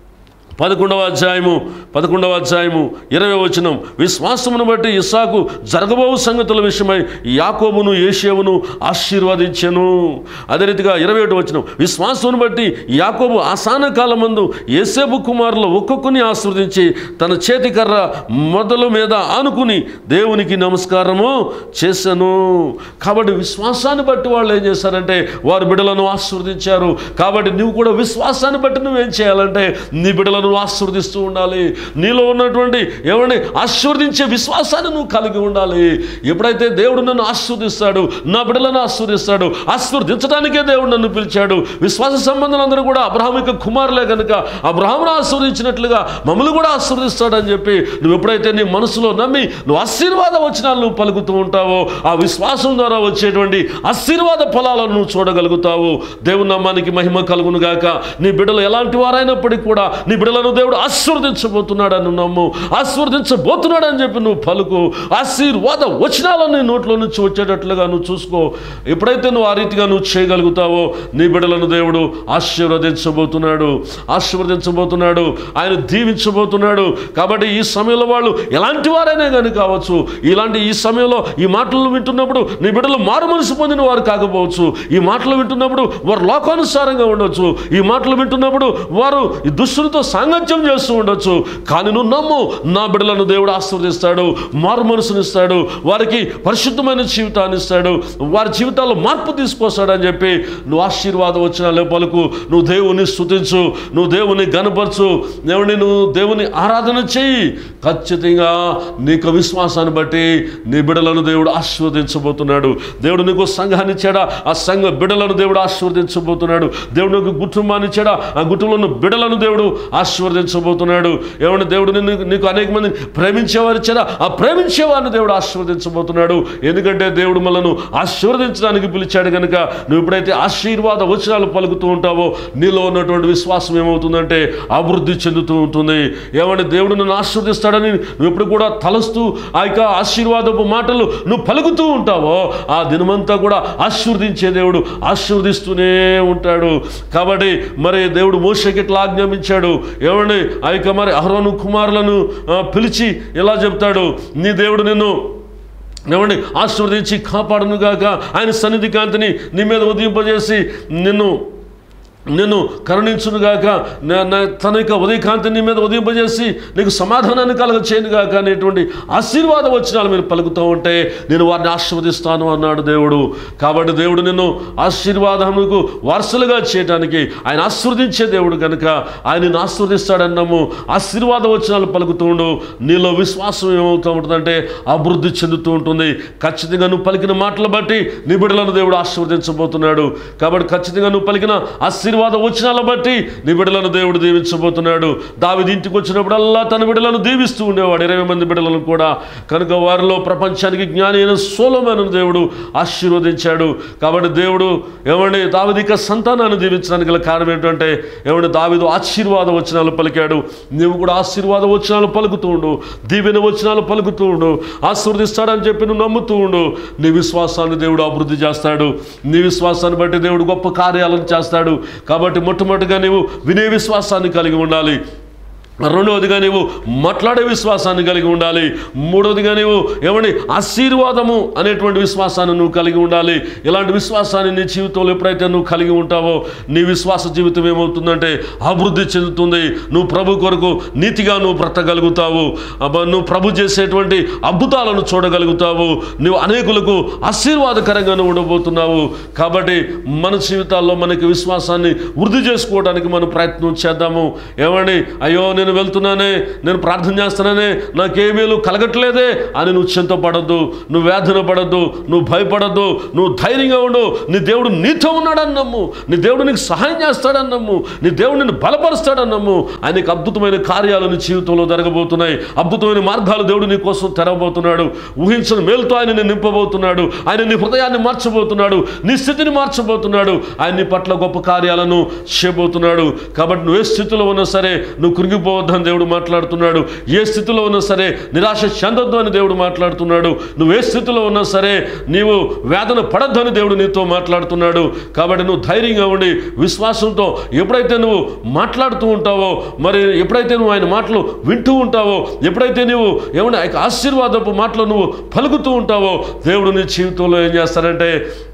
పదకొండవ అధ్యాయము పదకొండవ అధ్యాయము ఇరవై వచనం విశ్వాసమును బట్టి ఇస్సాకు జరగబోవు సంగతుల విషయమై యాకోబును ఏషేవును ఆశీర్వదించెను అదే రీతిగా ఇరవై ఒకటి వచనం విశ్వాసమును బట్టి యాకోబు ఆసాన కాలమందు ఏసేబు కుమారులు ఒక్కొక్కని ఆశీర్వదించి తన చేతి కర్ర మొదలు మీద ఆనుకుని దేవునికి నమస్కారము చేశాను కాబట్టి విశ్వాసాన్ని బట్టి వాళ్ళు ఏం చేశారంటే వారి బిడ్డలను ఆశీర్వదించారు కాబట్టి నువ్వు కూడా విశ్వాసాన్ని బట్టి నువ్వేం చేయాలంటే నీ బిడ్డలను ఆశీర్వదిస్తూ ఉండాలి నీలో ఉన్నటువంటి ఎవరిని ఆశీర్వదించే విశ్వాసాన్ని నువ్వు కలిగి ఉండాలి ఎప్పుడైతే దేవుడు నన్ను ఆశీర్వదిస్తాడు నా బిడ్డలను ఆశీర్వదిస్తాడు ఆశీర్వదించడానికే దేవుడు నన్ను పిలిచాడు విశ్వాస సంబంధులందరూ కూడా అబ్రహాం యొక్క కుమారులే కనుక అబ్రహామును ఆశీర్వదించినట్లుగా మమ్మల్ని కూడా ఆశీర్వదిస్తాడని చెప్పి నువ్వు ఎప్పుడైతే నీ మనసులో నమ్మి నువ్వు ఆశీర్వాద వచనాలు నువ్వు పలుకుతూ ఉంటావో ఆ విశ్వాసం ద్వారా వచ్చేటువంటి ఆశీర్వాద ఫలాలను నువ్వు చూడగలుగుతావు దేవుని నామానికి మహిమ కలుగును గాక నీ బిడ్డలు ఎలాంటి వారైనప్పటికీ కూడా నీ బిడ్డల బిడ్డలను దేవుడు ఆశీర్వదించబోతున్నాడని నమ్ము ఆశీర్వదించబోతున్నాడని చెప్పి నువ్వు పలుకు ఆశీర్వాద వచనాలను నీ నోట్లో నుంచి వచ్చేటట్లుగా నువ్వు చూసుకో ఎప్పుడైతే నువ్వు ఆ రీతిగా నువ్వు చేయగలుగుతావో నీ బిడ్డలను దేవుడు ఆశీర్వదించబోతున్నాడు ఆశీర్వదించబోతున్నాడు ఆయన దీవించబోతున్నాడు కాబట్టి ఈ సమయంలో వాళ్ళు ఎలాంటి వారైనా కానీ కావచ్చు ఇలాంటి ఈ సమయంలో ఈ మాటలు వింటున్నప్పుడు నీ బిడ్డలు మారు మనసు పొందిన వారు కాకపోవచ్చు ఈ మాటలు వింటున్నప్పుడు వారు లోకానుసారంగా ఉండొచ్చు ఈ మాటలు వింటున్నప్పుడు వారు ఈ దుష్టులతో సాంగత్యం చేస్తూ ఉండొచ్చు కానీ నువ్వు నమ్ము నా బిడ్డలను దేవుడు ఆశీర్వదిస్తాడు మారు మనసునిస్తాడు వారికి పరిశుద్ధమైన జీవితాన్ని ఇస్తాడు వారి జీవితాల్లో మార్పు తీసుకొస్తాడని చెప్పి నువ్వు ఆశీర్వాదం వచ్చిన పలుకు నువ్వు దేవుని స్తుతించు నువ్వు దేవుని గనపరచు దేవుని నువ్వు దేవుని ఆరాధన చెయ్యి ఖచ్చితంగా నీకు విశ్వాసాన్ని బట్టి నీ బిడ్డలను దేవుడు ఆశీర్వదించబోతున్నాడు దేవుడు నీకు సంఘాన్ని ఇచ్చాడా ఆ సంఘ బిడ్డలను దేవుడు ఆశీర్వదించబోతున్నాడు దేవుడు నీకు కుటుంబాన్ని ఇచ్చాడా ఆ కుటుంబంలో ఉన్న బిడ్డలను దేవుడు ఆశీర్వదించబోతున్నాడు ఏమన్నా దేవుడు నిన్ను నీకు అనేక మంది ప్రేమించేవారు ఇచ్చారా ఆ ప్రేమించేవారిని దేవుడు ఆశీర్వదించబోతున్నాడు ఎందుకంటే దేవుడు మనను ఆశీర్వదించడానికి పిలిచాడు కనుక నువ్వు ఎప్పుడైతే ఆశీర్వాద వచనాలు పలుకుతూ ఉంటావో నీలో ఉన్నటువంటి విశ్వాసం ఏమవుతుందంటే అభివృద్ధి చెందుతూ ఉంటుంది ఏమంటే దేవుడు నన్ను ఆశీర్వదిస్తాడని నువ్వు ఎప్పుడు కూడా తలస్తూ ఆ యొక్క ఆశీర్వాదపు మాటలు నువ్వు పలుకుతూ ఉంటావో ఆ దినమంతా కూడా ఆశీర్వదించే దేవుడు ఆశీర్వదిస్తూనే ఉంటాడు కాబట్టి మరి దేవుడు మోసకి ఇట్లా ఆజ్ఞాపించాడు ఏమండి ఆ యొక్క మరి అహరోను కుమారులను ఆ, పిలిచి ఎలా చెప్తాడు నీ దేవుడు నిన్ను ఏమండి ఆశీర్వదించి కాపాడునుగాక ఆయన సన్నిధి కాంతిని నీ మీద ఉదయింపజేసి నిన్ను నిన్ను కరుణించునుగాక నా- నా- తన యొక్క ఉదయకాంతి నీ మీద ఉదయింపజేసి నీకు సమాధానాన్ని కలగ చేయనుగాక అనేటువంటి ఆశీర్వాద వచనాలు మీరు పలుకుతూ ఉంటే నేను వారిని ఆశీర్వదిస్తాను అన్నాడు దేవుడు కాబట్టి దేవుడు నిన్ను ఆశీర్వాదముకు వారసులుగా చేయడానికి ఆయన ఆశీర్వదించే దేవుడు కనుక ఆయన నిన్ను ఆశీర్వదిస్తాడన్నాము ఆశీర్వాద వచనాలు పలుకుతూ ఉండు నీలో విశ్వాసం ఏమవుతూ ఉంటుందంటే అభివృద్ధి చెందుతూ ఉంటుంది ఖచ్చితంగా నువ్వు పలికిన మాటలు బట్టి నీ బిడ్డలను దేవుడు ఆశీర్వదించబోతున్నాడు కాబట్టి ఖచ్చితంగా నువ్వు పలికిన ఆశీర్వాద వచనాల బట్టి నీ బిడ్డలను దేవుడు దీవించబోతున్నాడు దావిది ఇంటికి వచ్చినప్పుడల్లా తన బిడ్డలను దీవిస్తూ ఉండేవాడు ఇరవై మంది బిడ్డలను కూడా కనుక వారిలో ప్రపంచానికి జ్ఞాని అయిన సోలోమను దేవుడు ఆశీర్వదించాడు కాబట్టి దేవుడు ఏమండి దావిదిక సంతానాన్ని దీవించడానికి గల కారణం ఏంటంటే ఏమండి దావిదు ఆశీర్వాద వచనాలు పలికాడు నీవు కూడా ఆశీర్వాద వచనాలు పలుకుతూ ఉండు దీవెన వచనాలు పలుకుతూ ఉండు ఆశీర్వదిస్తాడని చెప్పి నువ్వు నమ్ముతూ ఉండు నీ విశ్వాసాన్ని దేవుడు అభివృద్ధి చేస్తాడు నీ విశ్వాసాన్ని బట్టి దేవుడు గొప్ప కార్యాలను చేస్తాడు కాబట్టి మొట్టమొదటిగా నీవు వినే విశ్వాసాన్ని కలిగి ఉండాలి రెండవదిగా నీవు మాట్లాడే విశ్వాసాన్ని కలిగి ఉండాలి మూడవదిగా నీవు ఏమని ఆశీర్వాదము అనేటువంటి విశ్వాసాన్ని నువ్వు కలిగి ఉండాలి ఇలాంటి విశ్వాసాన్ని నీ జీవితంలో ఎప్పుడైతే నువ్వు కలిగి ఉంటావో నీ విశ్వాస జీవితం ఏమవుతుందంటే అభివృద్ధి చెందుతుంది నువ్వు ప్రభు కొరకు నీతిగా నువ్వు బ్రతకగలుగుతావు అబ్బా, నువ్వు ప్రభు చేసేటువంటి అద్భుతాలను చూడగలుగుతావు నువ్వు అనేకులకు ఆశీర్వాదకరంగా నువ్వు ఉండబోతున్నావు కాబట్టి మన జీవితాల్లో మనకి విశ్వాసాన్ని వృద్ధి చేసుకోవడానికి మనం ప్రయత్నం చేద్దాము ఏమండి అయ్యో నేను వెళ్తున్నానే నేను ప్రార్థన చేస్తున్నానే నాకేమీలు కలగట్లేదే అని నువ్వు చింతపడద్దు నువ్వు వేదన పడద్దు నువ్వు భయపడద్దు నువ్వు ధైర్యంగా ఉండు నీ దేవుడు నీతో ఉన్నాడని నమ్ము నీ దేవుడు నీకు సహాయం చేస్తాడని నమ్ము నీ దేవుడు నిన్ను బలపరుస్తాడని నమ్ము ఆయనకి అద్భుతమైన కార్యాలు నీ జీవితంలో జరగబోతున్నాయి అద్భుతమైన మార్గాలు దేవుడు నీ కోసం తెరవబోతున్నాడు ఊహించిన మేలుతో ఆయన నిన్ను నింపబోతున్నాడు ఆయన నీ హృదయాన్ని మార్చబోతున్నాడు నీ స్థితిని మార్చబోతున్నాడు ఆయన నీ పట్ల గొప్ప కార్యాలను చేయబోతున్నాడు కాబట్టి నువ్వు ఏ స్థితిలో ఉన్నా సరే నువ్వు కృంగిపోవద్దని దేవుడు మాట్లాడుతున్నాడు ఏ స్థితిలో ఉన్నా సరే నిరాశ చెందొద్దు అని దేవుడు మాట్లాడుతున్నాడు నువ్వు ఏ స్థితిలో ఉన్నా సరే నీవు వేదన పడద్దు అని దేవుడు నీతో మాట్లాడుతున్నాడు కాబట్టి నువ్వు ధైర్యంగా ఉండి విశ్వాసంతో ఎప్పుడైతే నువ్వు మాట్లాడుతూ ఉంటావో మరి ఎప్పుడైతే నువ్వు ఆయన మాటలు వింటూ ఉంటావో ఎప్పుడైతే నువ్వు ఏమన్నా ఆ యొక్క ఆశీర్వాదపు మాటలు నువ్వు పలుకుతూ ఉంటావో దేవుడు నీ జీవితంలో ఏం చేస్తాడంటే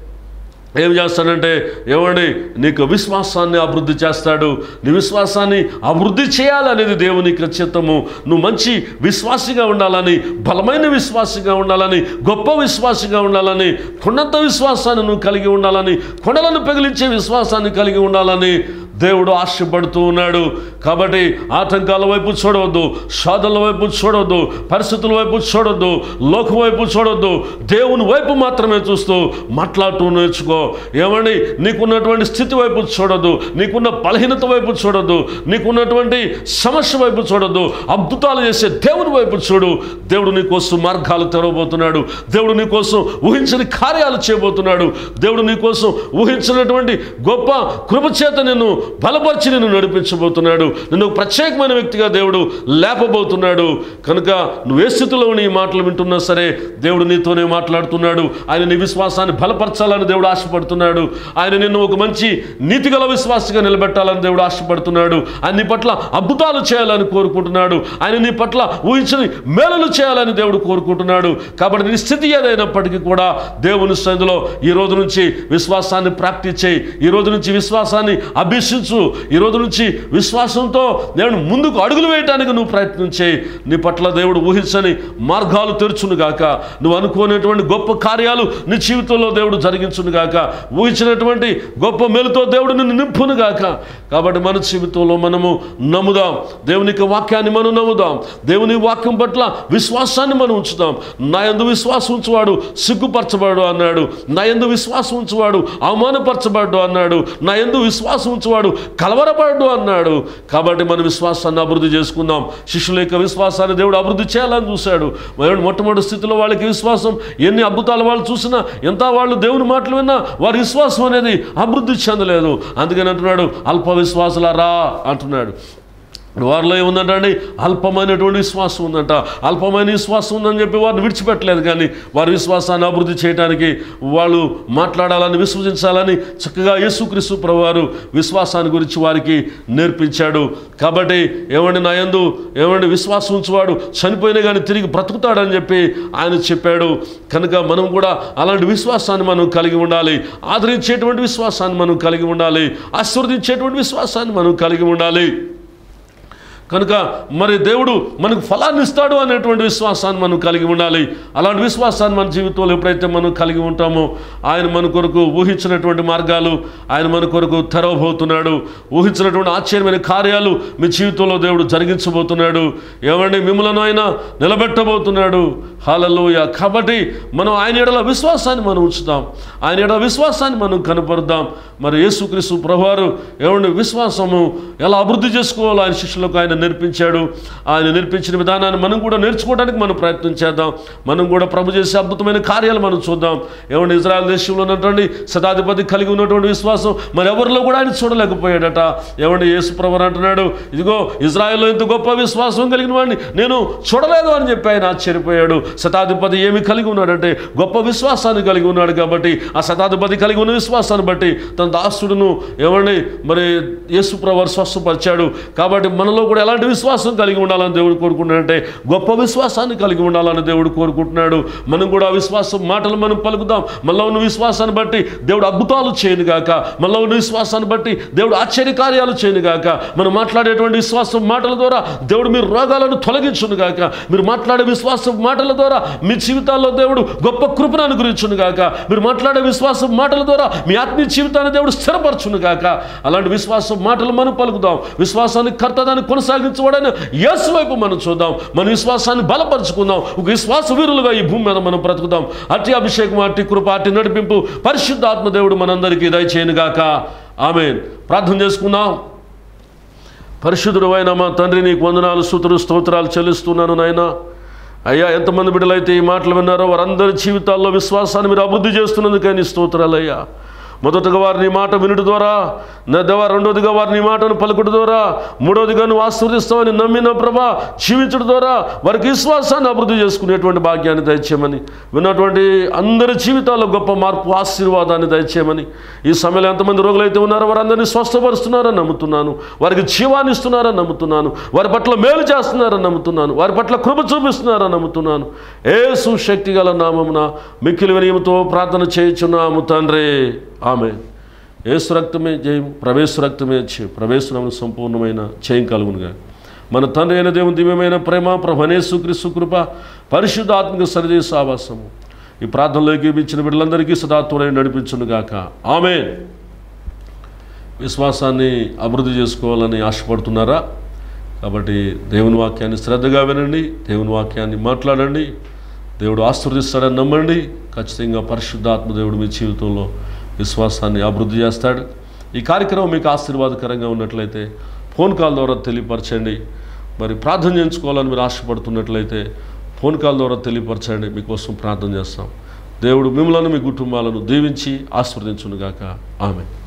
ఏం చేస్తాడంటే ఏమండి నీకు విశ్వాసాన్ని అభివృద్ధి చేస్తాడు నీ విశ్వాసాన్ని అభివృద్ధి చేయాలనేది దేవుని యొక్క చిత్తము నువ్వు మంచి విశ్వాసిగా ఉండాలని బలమైన విశ్వాసిగా ఉండాలని గొప్ప విశ్వాసిగా ఉండాలని కొండంత విశ్వాసాన్ని నువ్వు కలిగి ఉండాలని కొండలను పెగిలించే విశ్వాసాన్ని కలిగి ఉండాలని దేవుడు ఆశపడుతూ ఉన్నాడు కాబట్టి ఆటంకాల వైపు చూడవద్దు సాధనల వైపు చూడవద్దు పరిస్థితుల వైపు చూడొద్దు లోకం వైపు చూడొద్దు దేవుని వైపు మాత్రమే చూస్తూ మాట్లాడుతూ నేర్చుకో ఏమండి నీకున్నటువంటి స్థితి వైపు చూడొద్దు నీకున్న బలహీనత వైపు చూడొద్దు నీకున్నటువంటి సమస్య వైపు చూడొద్దు అద్భుతాలు చేసే దేవుని వైపు చూడు దేవుడు నీ కోసం మార్గాలు తెరవబోతున్నాడు దేవుడు నీ కోసం ఊహించని కార్యాలు చేయబోతున్నాడు దేవుడు నీ కోసం ఊహించినటువంటి గొప్ప కృప చేత నిన్ను బలపరిచి నిన్ను నడిపించబోతున్నాడు నిన్ను ఒక ప్రత్యేకమైన వ్యక్తిగా దేవుడు లేపబోతున్నాడు కనుక నువ్వు ఏ స్థితిలో నీ మాటలు వింటున్నా సరే దేవుడు నీతోనే మాట్లాడుతున్నాడు ఆయన నీ విశ్వాసాన్ని బలపరచాలని దేవుడు ఆశపడుతున్నాడు ఆయన నిన్ను ఒక మంచి నీతిగల విశ్వాసగా నిలబెట్టాలని దేవుడు ఆశపడుతున్నాడు ఆయన నీ పట్ల అద్భుతాలు చేయాలని కోరుకుంటున్నాడు ఆయన నీ పట్ల ఊహించని మేలులు చేయాలని దేవుడు కోరుకుంటున్నాడు కాబట్టి నీ స్థితి ఏదైనప్పటికీ కూడా దేవుని సన్నిధిలో ఈ రోజు నుంచి విశ్వాసాన్ని ప్రాక్టీస్ చేయి ఈ రోజు నుంచి విశ్వాసాన్ని అభ్యసించు ఈ రోజు నుంచి విశ్వాసంతో దేవుడు ముందుకు అడుగులు వేయటానికి నువ్వు ప్రయత్నం చేయి నీ పట్ల దేవుడు ఊహించని మార్గాలు తెరుచును గాక నువ్వు అనుకోనేటువంటి గొప్ప కార్యాలు నీ జీవితంలో దేవుడు జరిగించును గాక ఊహించినటువంటి గొప్ప మేలుతో దేవుడు నిన్ను నింపును గాక కాబట్టి మన జీవితంలో మనము నమ్ముదాం దేవుని యొక్క వాక్యాన్ని మనం నమ్ముదాం దేవుని వాక్యం పట్ల విశ్వాసాన్ని మనం ఉంచుదాం నా యందు విశ్వాసం ఉంచువాడు సిగ్గుపరచబడు అన్నాడు నా యందు విశ్వాసం ఉంచువాడు అవమానపరచబడ్డు అన్నాడు నా యందు విశ్వాసం ఉంచువాడు కలవరపడ్డు అన్నాడు కాబట్టి మన విశ్వాసాన్ని అభివృద్ధి చేసుకుందాం శిష్యుల యొక్క విశ్వాసాన్ని దేవుడు అభివృద్ధి చేయాలని చూశాడు మరి మొట్టమొదటి స్థితిలో వాళ్ళకి విశ్వాసం ఎన్ని అద్భుతాలు వాళ్ళు చూసినా ఎంత వాళ్ళు దేవుని మాటలు విన్నా వారి విశ్వాసం అనేది అభివృద్ధి చెందలేదు అందుకని అంటున్నాడు అల్ప విశ్వాసులారా అంటున్నాడు వారిలో ఏముందంటే అల్పమైనటువంటి విశ్వాసం ఉందంట అల్పమైన విశ్వాసం ఉందని చెప్పి వారిని విడిచిపెట్టలేదు కానీ వారి విశ్వాసాన్ని అభివృద్ధి చేయడానికి వాళ్ళు మాట్లాడాలని విశ్వసించాలని చక్కగా యేసుక్రీస్తు ప్రభువారు విశ్వాసాన్ని గురించి వారికి నేర్పించాడు కాబట్టి ఏమండి నా యందు ఏమండి విశ్వాసం ఉంచువాడు చనిపోయినా కానీ తిరిగి బ్రతుకుతాడని చెప్పి ఆయన చెప్పాడు కనుక మనం కూడా అలాంటి విశ్వాసాన్ని మనం కలిగి ఉండాలి ఆదరించేటువంటి విశ్వాసాన్ని మనం కలిగి ఉండాలి ఆశీర్వదించేటువంటి విశ్వాసాన్ని మనం కలిగి ఉండాలి కనుక మరి దేవుడు మనకు ఫలాన్ని ఇస్తాడు అనేటువంటి విశ్వాసాన్ని మనం కలిగి ఉండాలి అలాంటి విశ్వాసాన్ని మన జీవితంలో ఎప్పుడైతే మనం కలిగి ఉంటామో ఆయన మన కొరకు ఊహించినటువంటి మార్గాలు ఆయన మన కొరకు తెరవబోతున్నాడు ఊహించినటువంటి ఆశ్చర్యమైన కార్యాలు మీ జీవితంలో దేవుడు జరిగించబోతున్నాడు ఏమండి మిమ్మల్ని ఆయన నిలబెట్టబోతున్నాడు హాలలోయ కాబట్టి మనం ఆయన ఎడల విశ్వాసాన్ని మనం ఉంచుదాం ఆయన ఎడల విశ్వాసాన్ని మనం కనపరుద్దాం మరి యేసుక్రీస్తు ప్రభువారు ఏమండి విశ్వాసము ఎలా అభివృద్ధి చేసుకోవాలో ఆయన శిష్యులకు ఆయన నేర్పించాడు ఆయన నేర్పించిన విధానాన్ని మనం కూడా నేర్చుకోవడానికి మనం ప్రయత్నం చేద్దాం మనం కూడా ప్రభు చేసే అద్భుతమైన కార్యాలు మనం చూద్దాం ఏమంటే ఇజ్రాయల్ దేశంలో ఉన్నటువంటి శతాధిపతి కలిగి ఉన్నటువంటి విశ్వాసం మరి ఎవరిలో కూడా ఆయన చూడలేకపోయాడట ఏమంటే యేసు ప్రభు అంటున్నాడు ఇదిగో ఇజ్రాయెల్లో ఇంత గొప్ప విశ్వాసం కలిగిన వాడిని నేను చూడలేదు అని చెప్పి ఆయన ఆశ్చర్యపోయాడు శతాధిపతి ఏమి కలిగి ఉన్నాడంటే గొప్ప విశ్వాసాన్ని కలిగి ఉన్నాడు కాబట్టి ఆ శతాధిపతి కలిగి ఉన్న విశ్వాసాన్ని బట్టి తన దాసుడును ఏమండి మరి యేసు ప్రభు స్వస్థపరిచాడు కాబట్టి మనలో కూడా ఎలాంటి విశ్వాసం కలిగి ఉండాలని దేవుడు కోరుకుంటున్నాడంటే గొప్ప విశ్వాసాన్ని కలిగి ఉండాలని దేవుడు కోరుకుంటున్నాడు మనం కూడా ఆ విశ్వాసం మాటలు మనం పలుకుదాం మనలో ఉన్న విశ్వాసాన్ని బట్టి దేవుడు అద్భుతాలు చేయను గాక మనలో ఉన్న విశ్వాసాన్ని బట్టి దేవుడు ఆశ్చర్య కార్యాలు చేయను గాక మనం మాట్లాడేటువంటి విశ్వాసం మాటల ద్వారా దేవుడు మీరు రోగాలను తొలగించును గాక మీరు మాట్లాడే విశ్వాసం మాటల ద్వారా మీ జీవితాల్లో దేవుడు గొప్ప కృపను అనుగ్రహించును గాక మీరు మాట్లాడే విశ్వాసం మాటల ద్వారా మీ ఆత్మీయ జీవితాన్ని దేవుడు స్థిరపరచును గాక అలాంటి విశ్వాసం మాటలు మనం పలుకుదాం విశ్వాసాన్ని కర్తదాన్ని కొనసాగించబడని యేసు వైపు మనం చూద్దాం మన విశ్వాసాన్ని బలపరుచుకుందాం ఒక విశ్వాస వీరులుగా ఈ భూమి మీద మనం బ్రతుకుదాం అట్టి అభిషేకం అట్టి కృప అట్టి నడిపింపు పరిశుద్ధ ఆత్మదేవుడు మనందరికీ దయచేయను గాక ఆమె ప్రార్థన చేసుకుందాం పరిశుద్ధుడు అయిన మా తండ్రి నీకు వందనాలు సూతులు స్తోత్రాలు చెల్లిస్తున్నాను నాయనా అయ్యా ఎంతమంది బిడ్డలైతే ఈ మాటలు విన్నారో వారందరి జీవితాల్లో విశ్వాసాన్ని మీరు అభివృద్ధి చేస్తున్నందుకే నీ స్తోత్రాలు అయ్యా మొదటగా వారిని మాట వినుట ద్వారా నా దేవా రెండోదిగా వారిని మాటను పలుకుట ద్వారా మూడోదిగా నువ్వు ఆశీర్వదిస్తావని నమ్మిన ప్రభా జీవించడం ద్వారా వారికి విశ్వాసాన్ని అభివృద్ధి చేసుకునేటువంటి భాగ్యాన్ని దయచేయమని విన్నటువంటి అందరి జీవితాల్లో గొప్ప మార్పు ఆశీర్వాదాన్ని దయచేయమని ఈ సమయంలో ఎంతమంది రోగులైతే ఉన్నారో వారందరినీ స్వస్థపరుస్తున్నారని నమ్ముతున్నాను వారికి జీవాన్ని ఇస్తున్నారని నమ్ముతున్నాను వారి పట్ల మేలు చేస్తున్నారని నమ్ముతున్నాను వారి పట్ల కృప చూపిస్తున్నారని నమ్ముతున్నాను ఏ సుశక్తి గల నామమున మిక్కిలి వినయముతో ప్రార్థన చేయుచున్నాము తండ్రి ఆమె ఏసు రక్తమే జయం ప్రవేశ రక్తమే జయం ప్రవేశనము సంపూర్ణమైన జయం కలుగునుగా మన తండ్రి అయిన దేవుని దివ్యమైన ప్రేమ ప్రభనేసు క్రీస్తు కృప పరిశుద్ధ ఆత్మిక సరిదే సావాసము ఈ ప్రార్థనలోకి ఇచ్చిన బిడ్డలందరికీ సదాత్వరై నడిపించునుగాక ఆమె విశ్వాసాన్ని అభివృద్ధి చేసుకోవాలని ఆశపడుతున్నారా కాబట్టి దేవుని వాక్యాన్ని శ్రద్ధగా వినండి దేవుని వాక్యాన్ని మాట్లాడండి దేవుడు ఆశీర్వదిస్తాడని నమ్మండి ఖచ్చితంగా పరిశుద్ధాత్మ దేవుడు మీ జీవితంలో విశ్వాసాన్ని అభివృద్ధి చేస్తాడు ఈ కార్యక్రమం మీకు ఆశీర్వాదకరంగా ఉన్నట్లయితే ఫోన్ కాల్ ద్వారా తెలియపరచండి మరి ప్రార్థన చేయించుకోవాలని మీరు ఆశపడుతున్నట్లయితే ఫోన్ కాల్ ద్వారా తెలియపరచండి మీకోసం ప్రార్థన చేస్తాం దేవుడు మిమ్మల్ని మీ కుటుంబాలను దీవించి ఆశీర్వదించునుగాక ఆమె